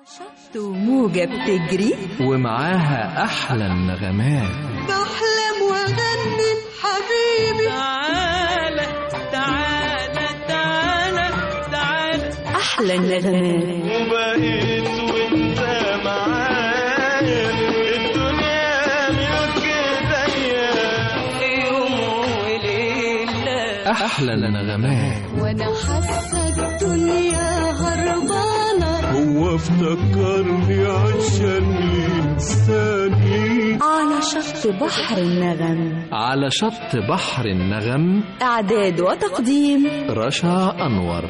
شط وموجة بتجري ومعاها أحلى النغمات بحلم واغني حبيبي تعالى تعالى تعالى تعالى أحلى النغمات وبقيت وانت معايا الدنيا ملك ايديا يوم وليلة أحلى النغمات وأنا حاسة الدنيا هربانة هو افتكرني عشان ينساني على شط بحر النغم على شط بحر النغم إعداد وتقديم رشا أنور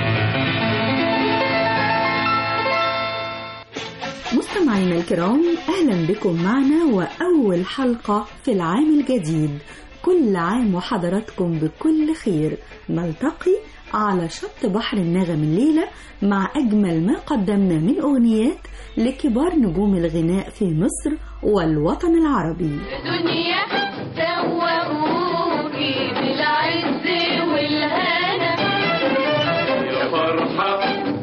مستمعينا الكرام أهلا بكم معنا وأول حلقة في العام الجديد كل عام وحضراتكم بكل خير نلتقي على شط بحر النغم الليلة مع أجمل ما قدمنا من أغنيات لكبار نجوم الغناء في مصر والوطن العربي دنيا سوقوكي بالعز والهنا يا فرحة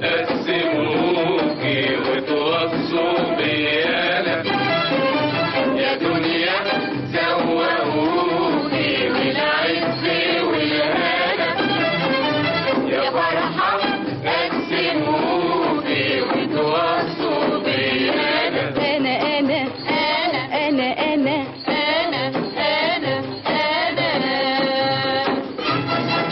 قسموكي وتوصوا بيانا يا دنيا سوقوكي بالعز والهنا يا فرحة قسموكي وتوصوا بيانا أنا أنا أنا أنا أنا أنا أنا أنا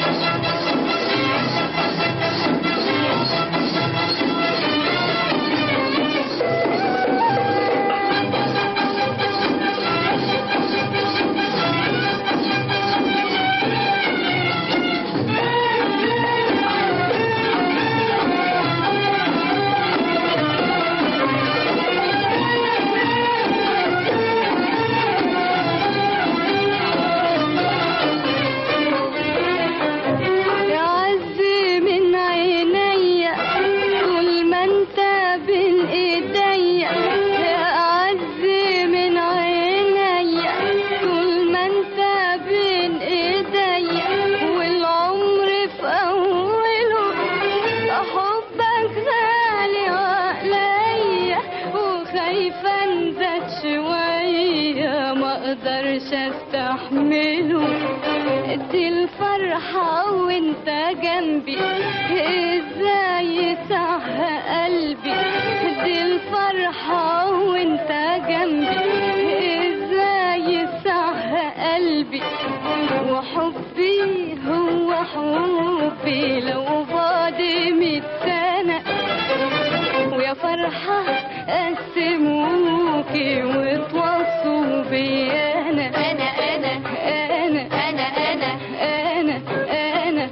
يعز من عينيا طول ما انت بين ايديا يعز من عينيا طول ما انت بين ايديا والعمر في اوله حبك غالي عليا وخايفه انزل شويه ما اقدرش استحمله دي الفرحة وانت جنبي ازاي صح قلبي دي الفرحة وانت جنبي ازاي صح قلبي وحبي هو حبي لو بعد مية سنة ويا فرحة قسموكي وتوصوا بي أنا أنا أنا أنا أنا أنا أنا أنا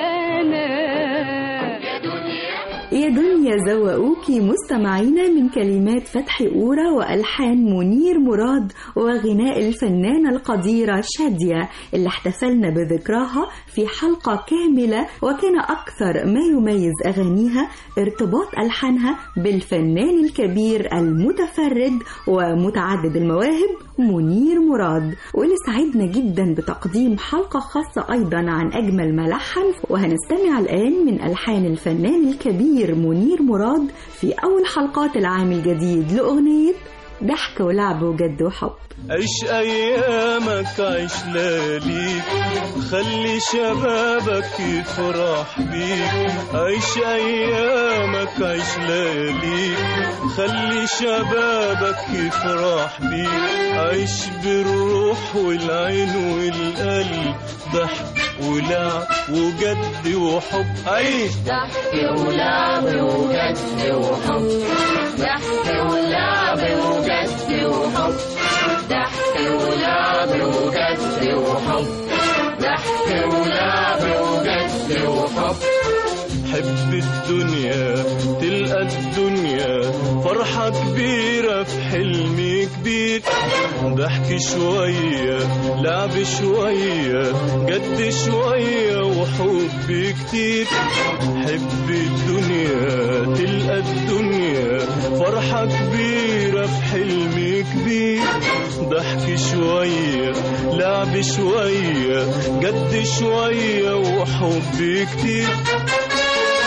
أنا يا دنيا زوقوكي مستمعينا من كلمات فتحي أورا وألحان منير مراد وغناء الفنانة القديرة شادية اللي احتفلنا بذكراها في حلقة كاملة وكان أكثر ما يميز أغانيها ارتباط ألحانها بالفنان الكبير المتفرد ومتعدد المواهب منير مراد واللي سعدنا جدا بتقديم حلقة خاصة أيضا عن أجمل ما لحن وهنستمع الآن من ألحان الفنان الكبير منير مراد في أول حلقات العام الجديد لأغنية ضحك ولعب وجد وحب عيش ايامك عيش لياليك خلي شبابك يفرح بيك عيش ايامك عيش لياليك خلي شبابك يفرح بيك عيش بالروح والعين والقلب ضحك ولعب وجد وحب عيش ضحك ولعب وجد وحب ضحك ولعب وجد وحب ضحك ولعب وجد وحب ضحك ولعب وجد وحب حب الدنيا تلقى الدنيا فرحة كبيرة في حلم كبير ضحك شوية لعب شوية جد شوية وحب كتير حب الدنيا تلقى الدنيا فرحة كبيرة في حلم كبير ضحك شوية لعب شوية جد شوية وحب كتير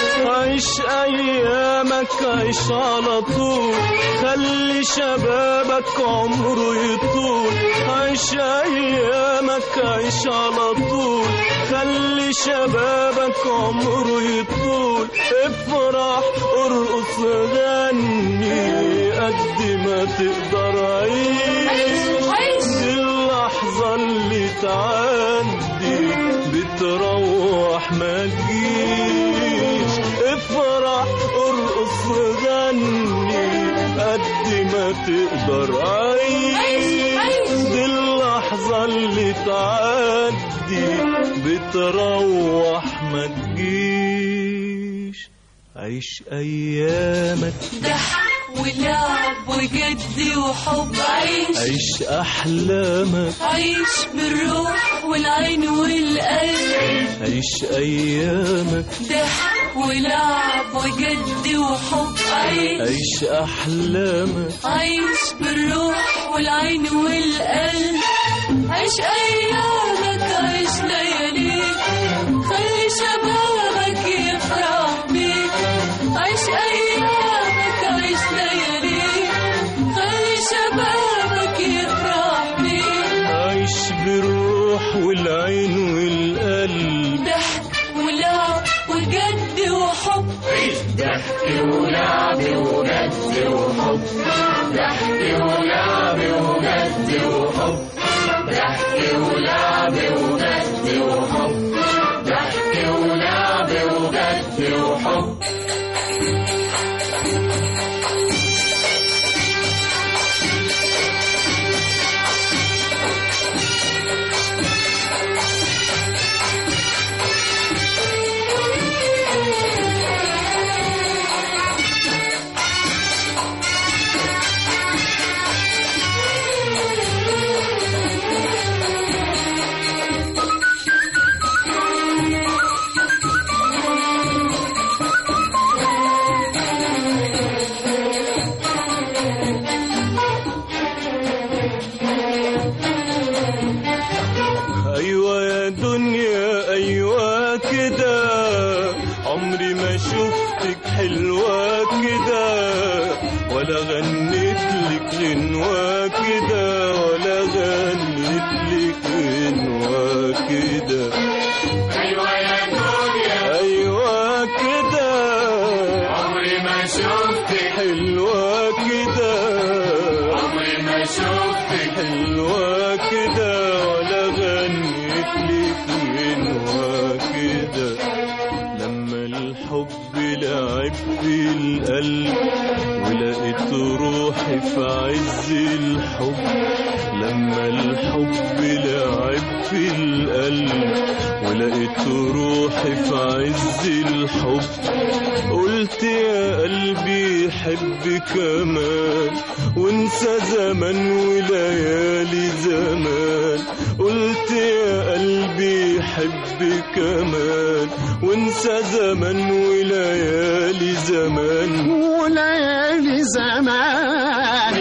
عيش ايامك عيش على طول خلي شبابك عمره يطول عيش ايامك عيش على طول خلي شبابك عمره يطول افرح ارقص غني قد ما تقدر عيش دي اللحظة اللي تعدي بتروح ما تجيش افرح ارقص غني قد ما تقدر عيش دي اللحظة اللي تعدي بتروح ما تجيش عيش ايامك ضحك ولعب وجد وحب عيش عيش احلامك عيش بالروح والعين والقلب عيش ايامك ضحك ولعب وجد وحب عيش عيش احلامك عيش بالروح والعين والقلب عيش ايامك عيش لياليك خلي شبابك يفرح بيك عيش ايامك عيش لياليك خلي شبابك يفرح بيك عيش بالروح والعين والقلب ضحك ولعب وجد وحب ايوه يا دنيا ايوه كده عمري ما شفتك حلوه كده ولا غنيت لك غنوه كده ولا غنيت لك غنوه كده ايوه يا دنيا ايوه كده عمري ما شفتك حلوه كده عمري ما شفتك حلوه كده ولا غنيت لك غنوه كده لما الحب لعب في القلب ولقيت روحي في عز الحب لما الحب لعب في القلب ولقيت روحي في عز الحب قلت يا قلبي حب كمان وانسى زمن وليالي زمان قلت يا قلبي حب كمان وانسى زمن وليالي زمان وليالي زمان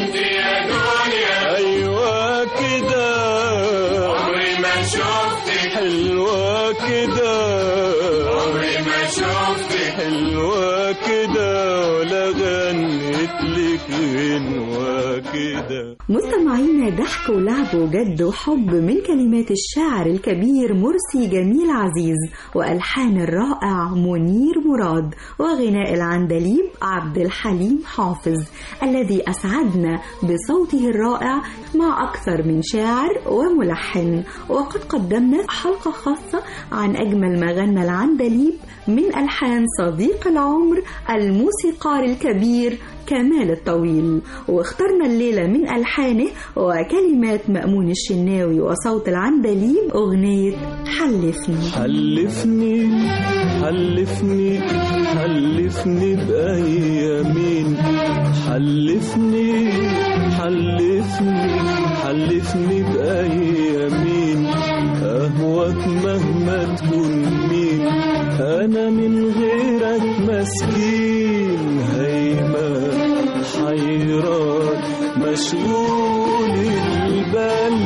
ايوه كده عمري ما شفتك حلوه كده عمري ما شفتك حلوه كده ولا غنيت لك غنوه كده مستمعينا ضحك ولعب وجد وحب من كلمات الشاعر الكبير مرسي جميل عزيز وألحان الرائع منير مراد وغناء العندليب عبد الحليم حافظ الذي أسعدنا بصوته الرائع مع أكثر من شاعر وملحن وقد قدمنا حلقة خاصة عن أجمل ما غنى العندليب من ألحان صديق العمر الموسيقار الكبير كمال الطويل واخترنا الليلة من ألحانه وكلمات مأمون الشناوي وصوت العندليب أغنية حلفني حلفني حلفني حلفني بأيامين حلفني حلفني حلفني بأيامين أهواك مهما تكون مين أنا من غيرك مسكين هيمة حيران مشغول البال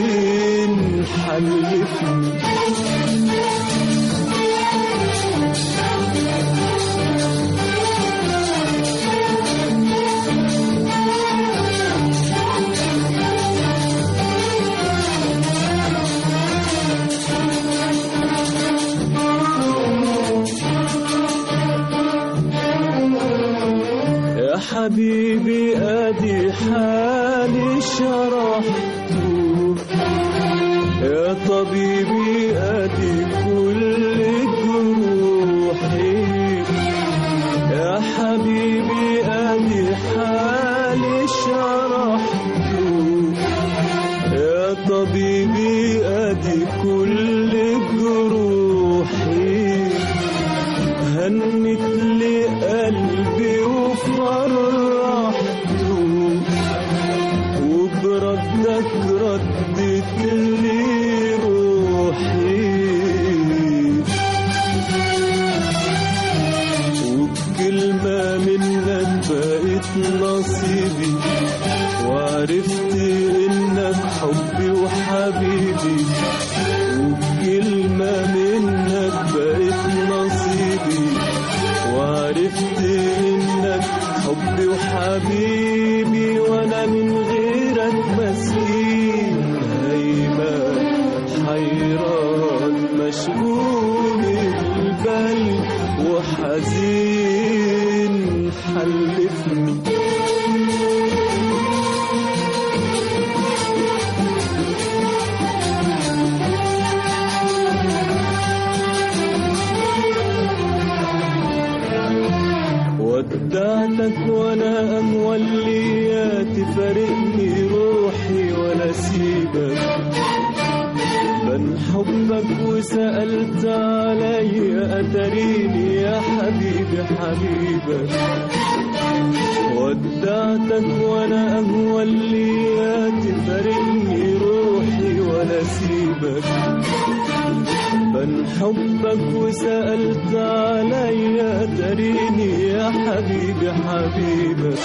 وحزين حلفني يا حبيبي ادي حالي شرحته يا طبيبي ادي كل جروحي يا حبيبي ادي حالي شرحته يا طبيبي ادي كل جروحي هنت لي قلبي وفرحته وبردك ردت لي روحي وبكلمة منك بقيت نصيبي وعرفت انك حبي وحبيبي وبكلمة منك بقيت نصيبي وعرفت انك حبي وحبيبي وانا من غيرك مسكين هيبان حيران مشغول البال وحزين حلفني ودعتك وانا امولية تفارقني روحي ولا سيبك بن حبك وسألت علي أتريني يا حبيبي حبيبك ودعتك وانا امولية تفارقني روحي ولا سيبك بن حبك وسألت علي تريني يا حبيبي حبيبك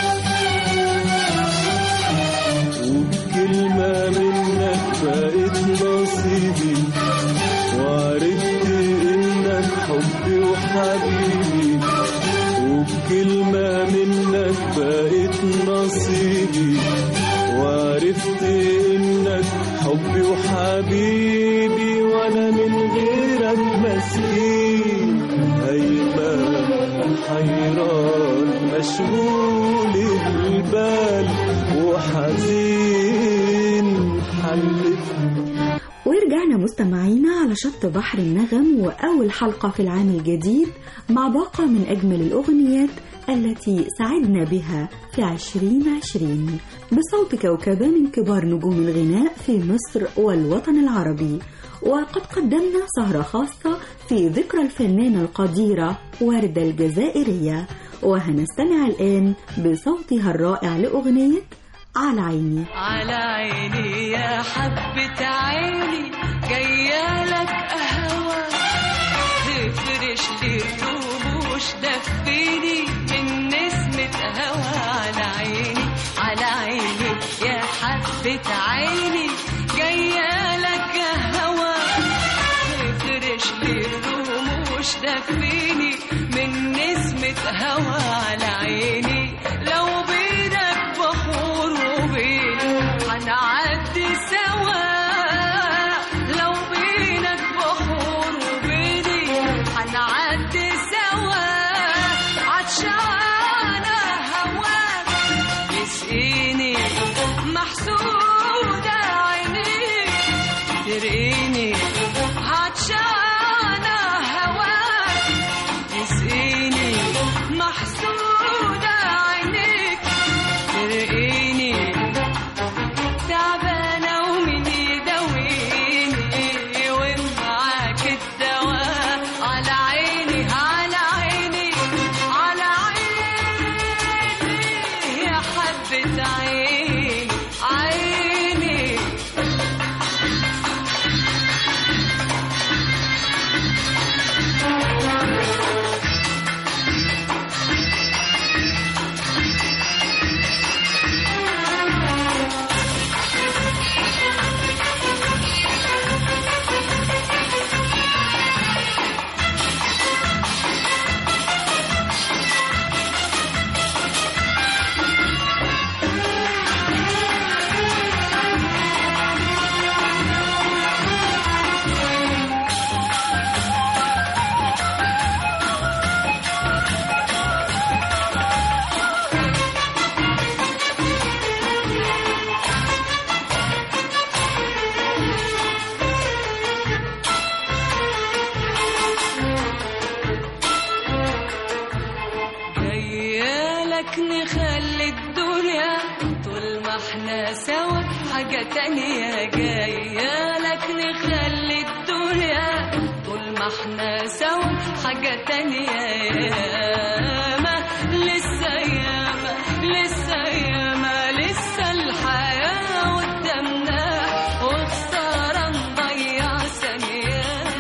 وبكلمة منك بقيت نصيبي وعرفت انك حبي وحبيبي وبكلمة منك بقيت نصيبي وعرفت انك حبي وحبيبي وانا من غيرك مسكين هيبان حيران مشغول البال وحزين حلفني ورجعنا مستمعينا على شط بحر النغم وأول حلقة في العام الجديد مع باقة من أجمل الأغنيات التي سعدنا بها في 2020 بصوت كوكبة من كبار نجوم الغناء في مصر والوطن العربي وقد قدمنا سهرة خاصة في ذكرى الفنانة القديرة وردة الجزائرية وهنستمع الآن بصوتها الرائع لأغنية على عيني على عيني يا حبة عيني جاية لك قهوة تفرش لي الرموش دفيني من نسمة هوا على عيني على عيني يا حبة عيني جاية لك قهوة تفرش لي الرموش دفيني من نسمة هوا على عيني لو بينك بحور وبيني هنعدي سوا لو بينك بحور وبيني هنعدي سوا عطشانة هواك يسقيني محسودة عينيك ترقيني عطشانة هواك يسقيني محسودة عينيك ترقيني تعبانة ومين يداويني ومعاك الدواء على عيني على عيني على عيني يا حبة عيني عيني جايالك نخلي الدنيا طول ما احنا سوا حاجة تانية جايالك نخلي الدنيا طول ما احنا سوا حاجة تانية ياما لسه ياما لسه ياما لسه الحياة قدامنا وخسارة نضيع ثانية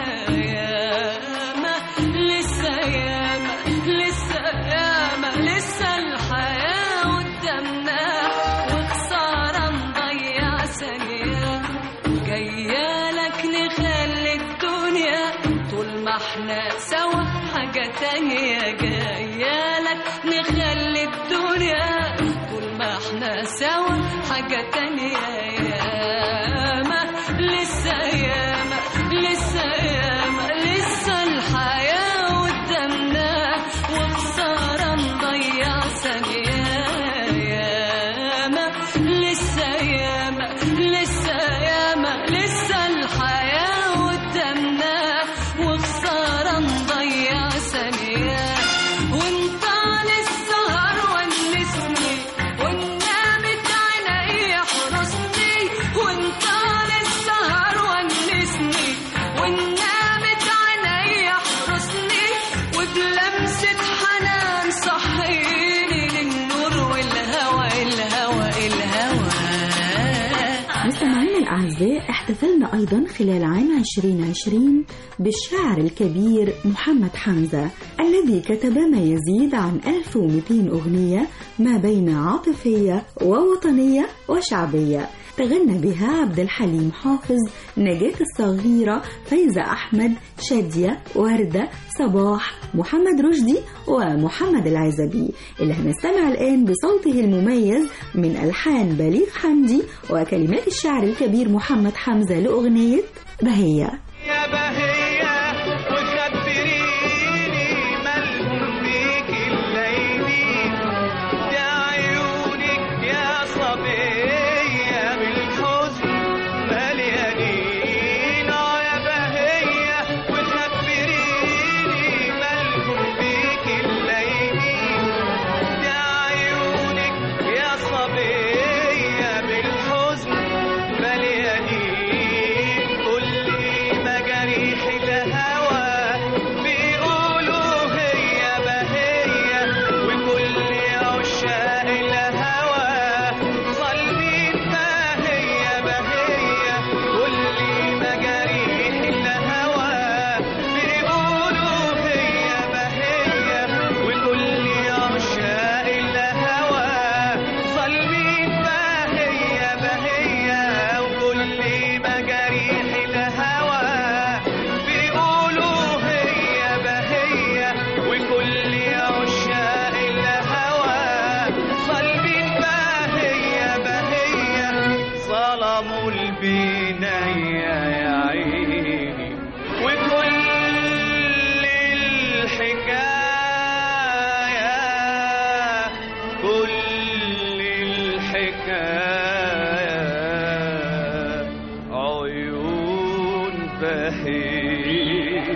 ياما لسه ياما لسه ياما لسه الحياة قدامنا وخسارة نضيع ثانية جايالك نخلي الدنيا طول ما احنا سوا حاجة تانية جايالك نخلي الدنيا طول ما احنا سوا حاجة تانية ياما لسه ياما لسه ياما لسه الحياة قدامنا وخسارة نضيع ثانية ياما لسه ياما لسه ياما لسه الحياة قدامنا وخسارة نضيع ثانية وانت للسهر ونسني ونامت عيني حرسني وانت للسهر ونسني ونامت عيني حرسني وبلمسة حنان صحيني للنور والهوى الهوى الهوى مستمعينا الأعزاء احتفلنا أيضا خلال عام 2020 بالشاعر الكبير محمد حمزة الذي كتب ما يزيد عن 1200 أغنية ما بين عاطفية ووطنية وشعبية تغنى بها عبد الحليم حافظ نجاة الصغيرة فايزة أحمد شادية وردة صباح محمد رشدي ومحمد العزبي اللي هنستمع الآن بصوته المميز من ألحان بليغ حمدي وكلمات الشاعر الكبير محمد حمزة لأغنية بهية يا بهية وخبريني مالهم بيك الليلين يا عيونك يا صبية بالحزن مليانين آه يا بهية وخبريني مالهم بيك الليلين يا عيونك يا صبية بالحزن مليانين كل مجاريح الهوى بيقولوا هي بهية وكل عشاق الهوى ظالمين بهية بهية كل مجاريح الهوى بيقولوا هي بهية وكل عشاق الهوى ظالمين بهية بهية وكل مجاريح الهوى بيقولوا هي بهية وكل عشاق الهوى ظالمين بهية بهية ظلموا البناية يا عيني وكل الحكاية كل الحكاية عيون بهية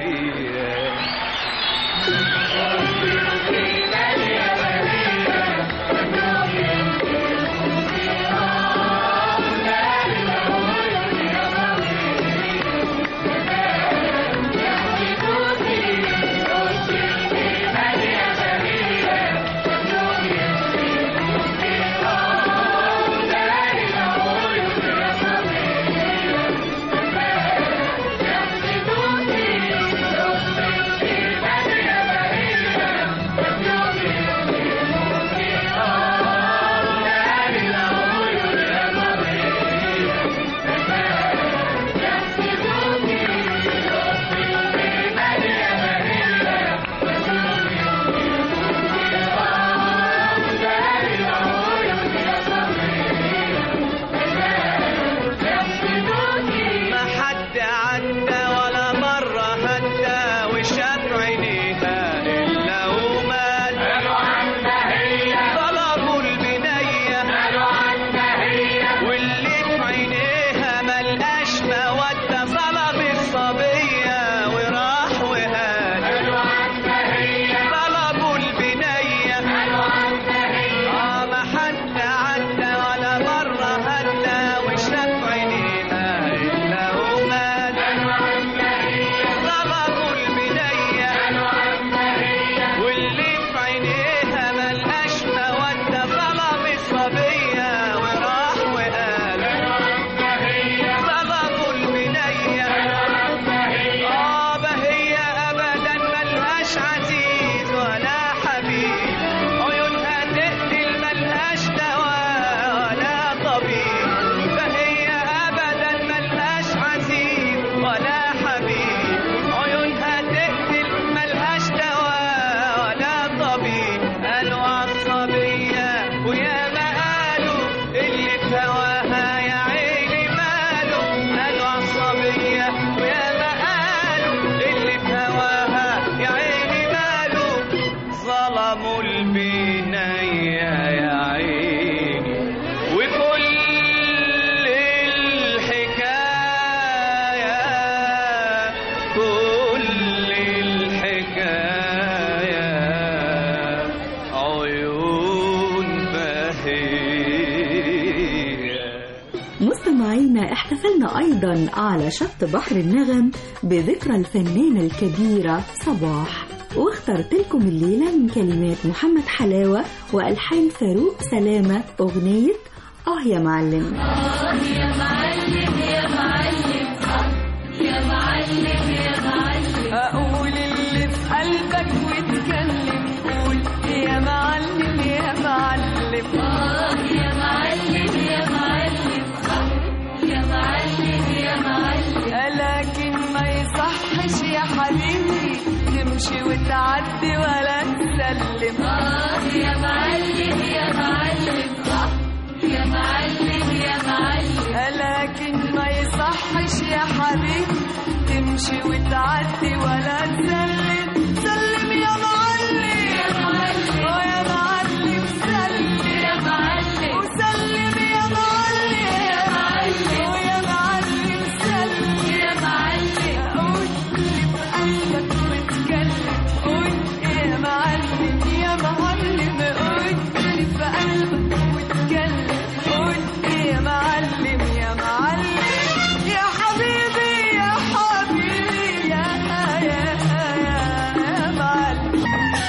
مستمعينا احتفلنا أيضا على شط بحر النغم بذكرى الفنانة الكبيرة صباح واخترت لكم الليلة من كلمات محمد حلاوة وألحان فاروق سلامة أغنية آه يا معلم أقول اللي في قلبك واتكلم قول يا معلم يا معلم آه يا معلم يا معلم يا معلم يا معلم لكن ما يصحش يا حبيبي تمشي وتعدي ولا تسلم آه يا معلم يا معلم يا معلم يا معلم لكن ما يصحش يا حبيبي تمشي وتعدي ولا تسلم سلم يا معلم يا معلم ويا معلم سلم يا معلم وسلم يا معلم يا معلم ويا معلم سلم يا معلم قول اللي في قلبك واتكلم قول يا معلم يا معلم قول اللي في قلبك واتكلم قول يا معلم يا معلم يا حبيبي يا حبيبي يا يا يا يا معلم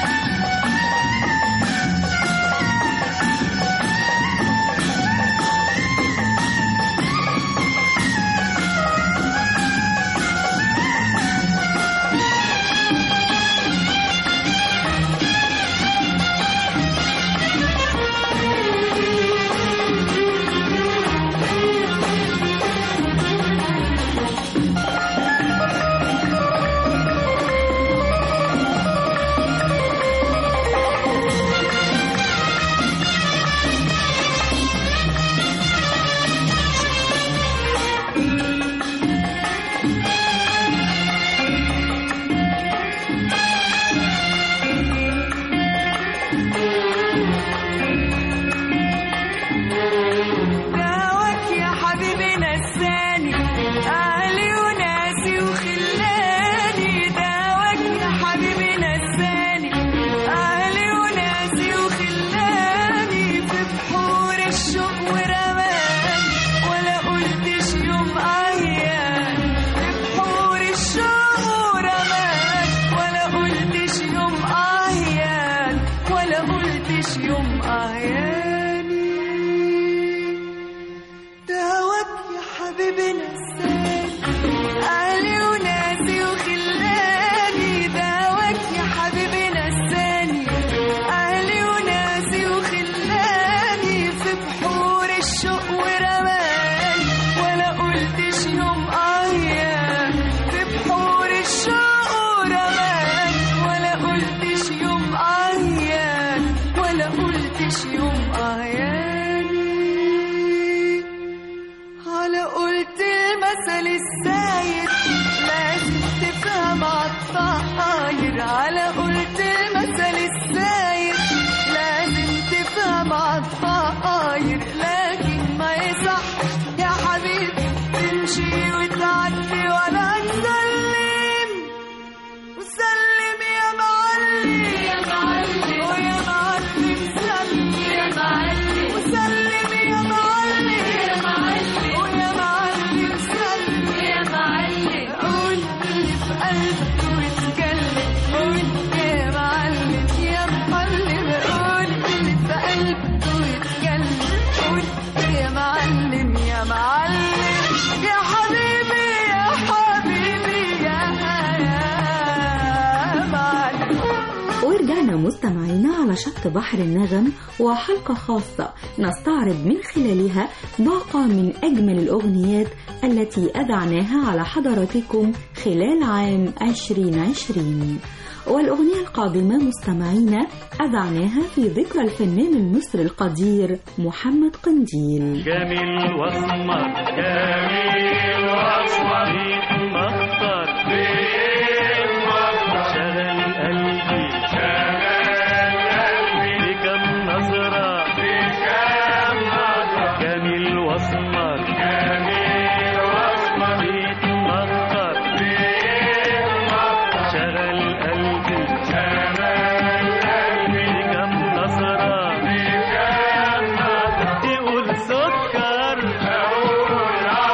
دعوك يا حبيبي نساني أهلي وناسي وخلاني دعوك يا حبيبي نساني أهلي وناسي وخلاني في بحور الشوق ورماني ولا قلتش يوم أيام في بحور الشوق ورماني ولا قلتش يوم أيام ولا قلتش يوم أيامي دعوك يا حبيبي نساني أهلي وناسي وخلاني دعوك يا حبيبي نساني أهلي وناسي وخلاني في بحور الشوق ورماني ولا قلتش يوم أيام في بحور الشوق ورماني ولا قلتش يوم أيام ولا قلتش يوم أيامي على قلت المثل الساير لازم تفهم عالطاير على قلت المثل الساير لازم تفهم عالطاير لكن ما يصح يا حبيبي تمشي وتعدي ولا تسلم وسلم يا معلم يا معلم ويا معلم سلم يا معلم وسلم يا معلم يا معلم ويا معلم سلم يا معلم قول اللي في قلبك واتكلم قول يا معلم يا معلم قول اللي في قلبك واتكلم قول يا معلم يا معلم يا حبيبي يا حبيبي يا يا معلم ورجعنا مستمعينا على شط بحر النغم وحلقة خاصة نستعرض من خلالها باقة من أجمل الأغنيات التي أذعناها على حضراتكم خلال عام 2020 والأغنية القادمة مستمعينا أذعناها في ذكرى الفنان المصري القدير محمد قنديل جميل واسمر جميل واسمر مختار شغل قلبي شغل قلبي بكم نظرة بكم نظرة جميل واسمر جميل واسمر مختار شغل قلبي شغل قلبي بكم نظرة بكم نظرة تقول سكر أقول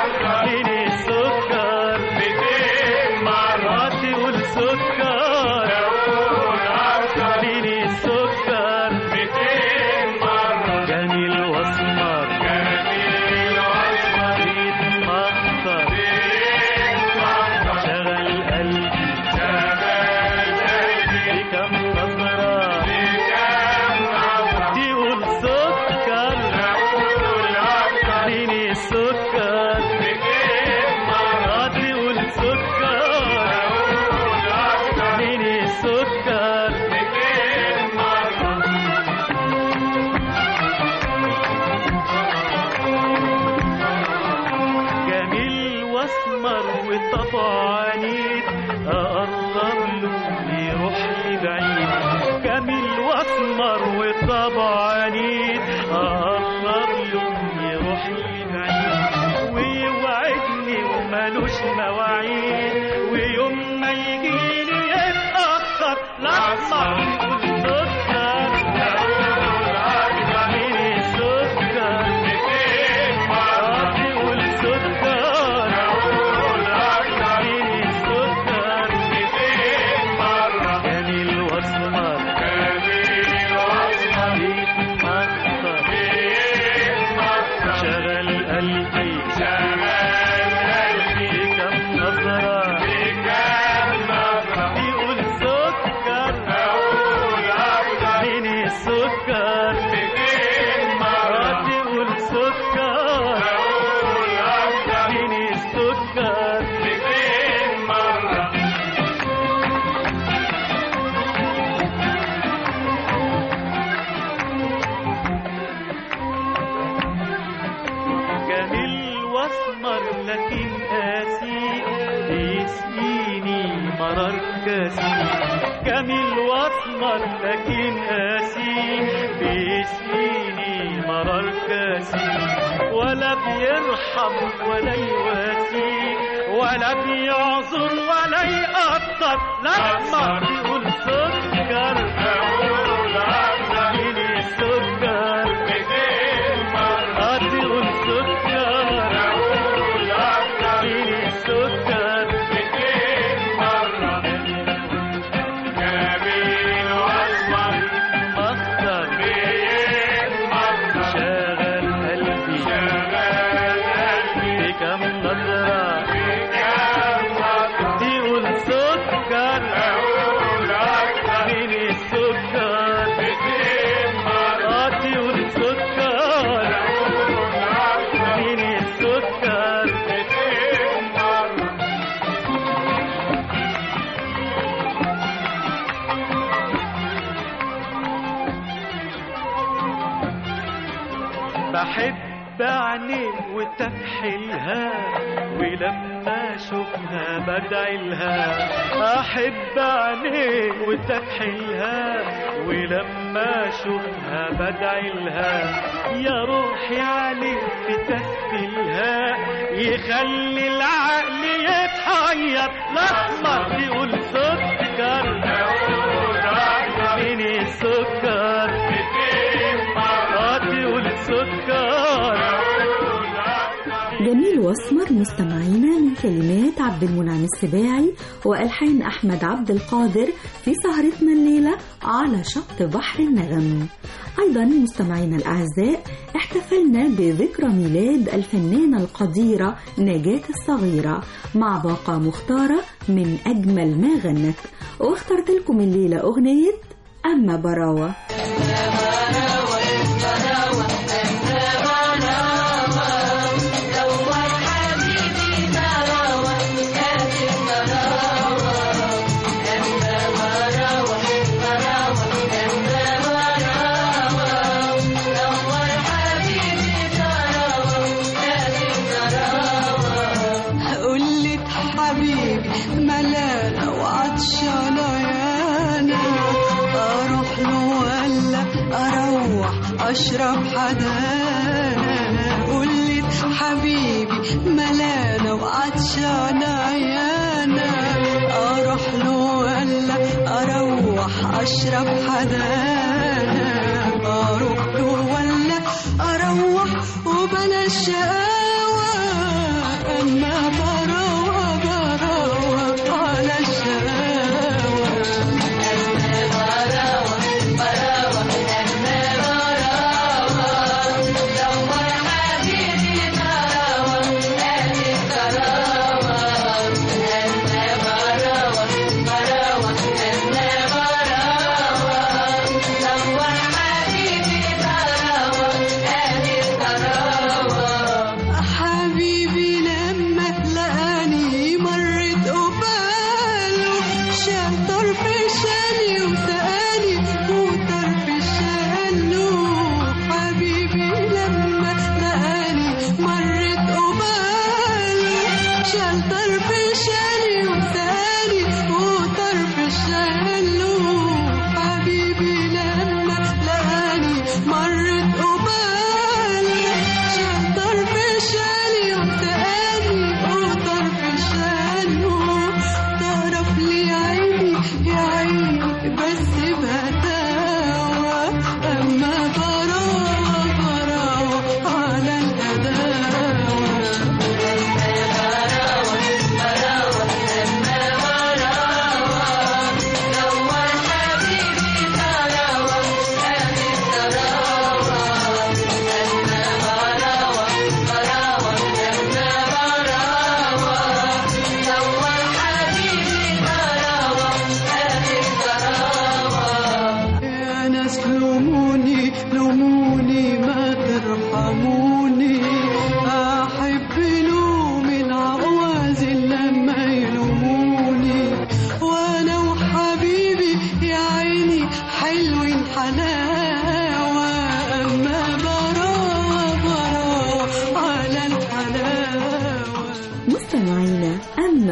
مرار كاسي جميل واسمر لكن قاسي بيسقيني مرار كاسي ولا بيرحم ولا يواسي ولا بيعذر ولا يقدر لما بيقول سكر مين السكر آه بيقول سكر مين السكر مصدر شغل قلبي بكم نظرة تقول سكر مين السكر آه تقول سكر مين السكر بحب عينيك وتكحلها ولما اشوفها بدعي لها احب عينيك وتكحلها ولما اشوفها بدعي لها يا روحي عليك تتكلها يخلي العقل يتحير لما تقول سكر مين السكر آه تقول سكر جميل واسمر مستمعينا من كلمات عبد المنعم السباعي والحان احمد عبد القادر في سهرتنا الليله على شط بحر النغم ايضا مستمعينا الاعزاء احتفلنا بذكرى ميلاد الفنانه القديره نجاه الصغيره مع باقه مختاره من اجمل ما غنت واخترت لكم الليله اغنيه اما براوه قلت حبيبي ملانة وعطشانة يانا أروح له ولا أروح أشرب حدانا قلت حبيبي ملانة وعطشانة يانا أروح له ولا أروح أشرب حدانا أروح له ولا أروح وبلا شقاوة أما براوة براوة على الشقاوة حبيبي لما لقاني مرت قباله شال طرف شالي وسقاني وطرف شاله حبيبي لما لقاني مرت قباله شال طرف شالي وسقاني وطرف شاله حبيبي لما لقاني مرت قباله شال طرف شالي وسقاني وطرف شاله تعرف لي عيني يا عيني بس بهداوة أما براوة براوة على الهداوة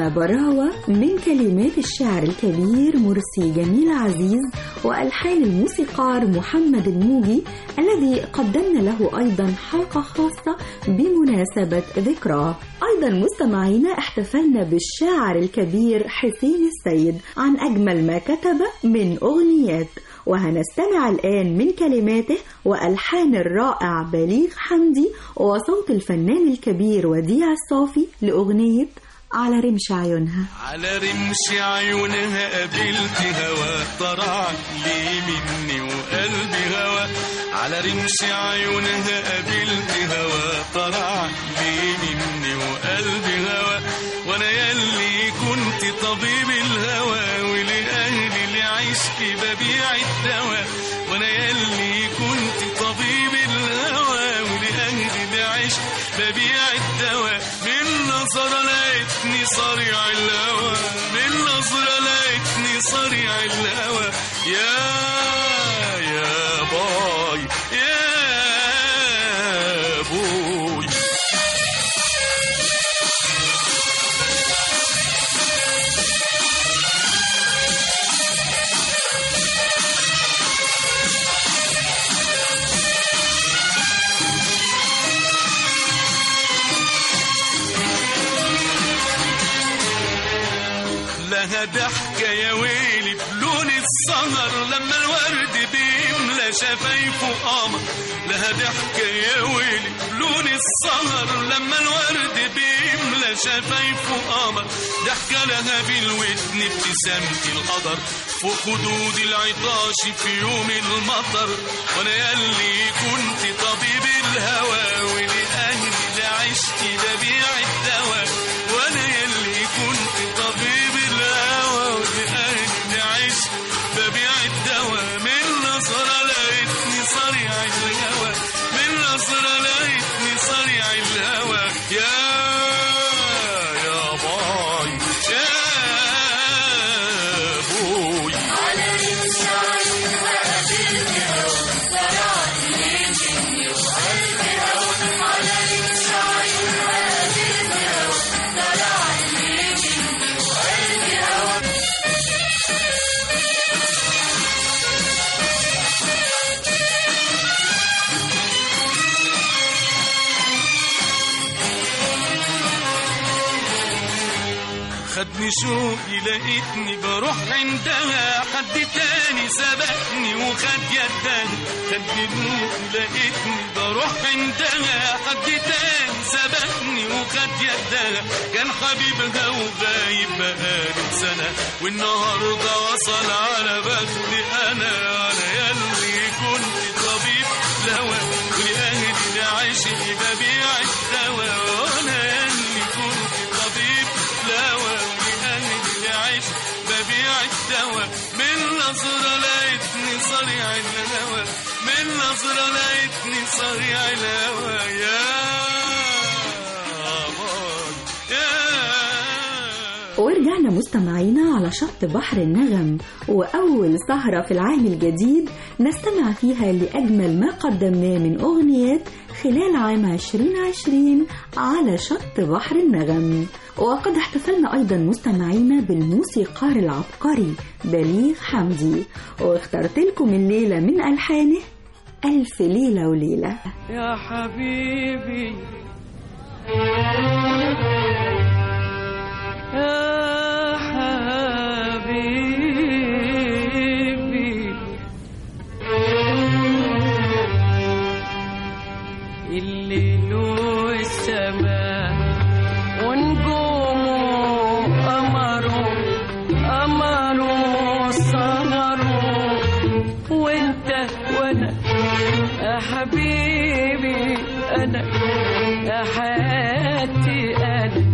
سمعنا براوة من كلمات الشاعر الكبير مرسي جميل عزيز وألحان الموسيقار محمد الموجي الذي قدمنا له أيضا حلقة خاصة بمناسبة ذكراه أيضا مستمعينا احتفلنا بالشاعر الكبير حسين السيد عن أجمل ما كتب من أغنيات وهنستمع الآن من كلماته وألحان الرائع بليغ حمدي وصوت الفنان الكبير وديع الصافي لأغنية على رمش عيونها على رمش عيونها قابلت هوا طرع لي مني وقلبي هوا على رمش عيونها قابلت هوا طرع لي مني وقلبي هوا وانا يلي كنت طبيب الهوى ولأهلي لعشق ببيع الدواء وانا يلي كنت طبيب الهوى ولأهلي لعشق ببيع الدواء من نظرة لقيتني صريع الهوى من نظرة لقيتني صريع الهوى يا يا باي يا بوي لها ضحكة يا ويلي بلون السهر لما الورد بيملى شفايفه قمر لها ضحكة يا ويلي بلون السهر لما الورد بيملى شفايفه قمر ضحكة لها بالودن ابتسامة القدر فوق خدود العطاش في يوم المطر وانا يلي كنت طبيب الهوى ولأهلي لعشتي ببيع الدواء وانا يلي كنت طبيب الهوى ولأهلي لعشت ببيع الدواء من نظرة لقيتني صريع الهوى من نظرة لقيتني صريع الهوى يا يا باي يا بوي خدني شوقي لقيتني بروح عندها حد تاني سبقني وخد يدها خدني شوقي لقيتني بروح عندها حد تاني سبقني وخد يدها كان حبيبها وغايب بقاله سنة والنهاردة وصل على بختي أنا أنا يلي كنت طبيب لهوى ولأهلي لعشق ببيع الدواء وأنا يلي كنت طبيب لهوى ولأهلي لعشق ببيع الدواء من نظرة لقيتني صريع الهوى من نظرة لقيتني صريع الهوى يا باي يا ورجعنا مستمعينا على شط بحر النغم وأول سهرة في العام الجديد نستمع فيها لأجمل ما قدمناه من أغنيات خلال عام 2020 على شط بحر النغم وقد احتفلنا أيضا مستمعينا بالموسيقار العبقري بليغ حمدي واخترت لكم الليلة من ألحانه ألف ليلة وليلة يا حبيبي يا حبيبي الليل والسماء ونجومه قمره قمره سهره وانت وانا يا حبيبي انا يا حياتي انا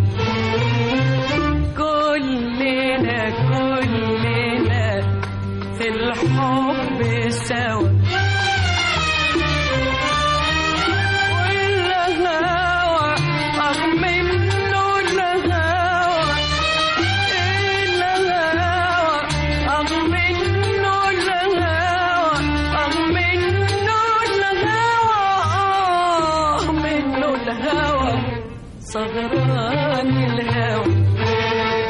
كلنا كلنا في الحب سوا والهوى أخ منه الهوى الهوى أخ منه الهوى أخ منه الهوى أخ منه الهوى صغران الهوى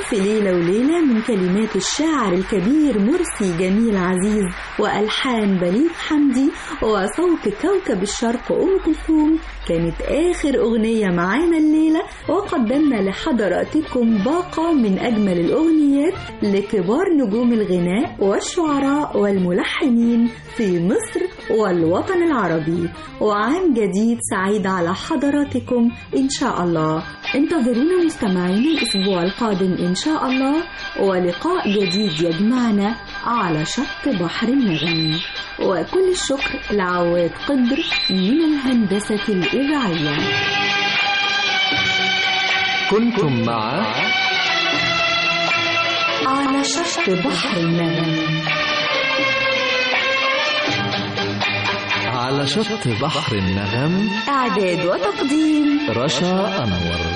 ألف ليلة وليلة من كلمات الشاعر الكبير مرسي جميل عزيز وألحان بليغ حمدي وصوت كوكب الشرق أم كلثوم كانت آخر أغنية معانا الليلة وقدمنا لحضراتكم باقة من أجمل الأغنيات لكبار نجوم الغناء والشعراء والملحنين في مصر والوطن العربي وعام جديد سعيد على حضراتكم إن شاء الله انتظرونا مستمعين الأسبوع القادم إن شاء الله ولقاء جديد يجمعنا على شط بحر النغم وكل الشكر لعواد قدر من الهندسة الإذاعية كنتم مع على شط بحر النغم على شط بحر النغم إعداد وتقديم رشا أنور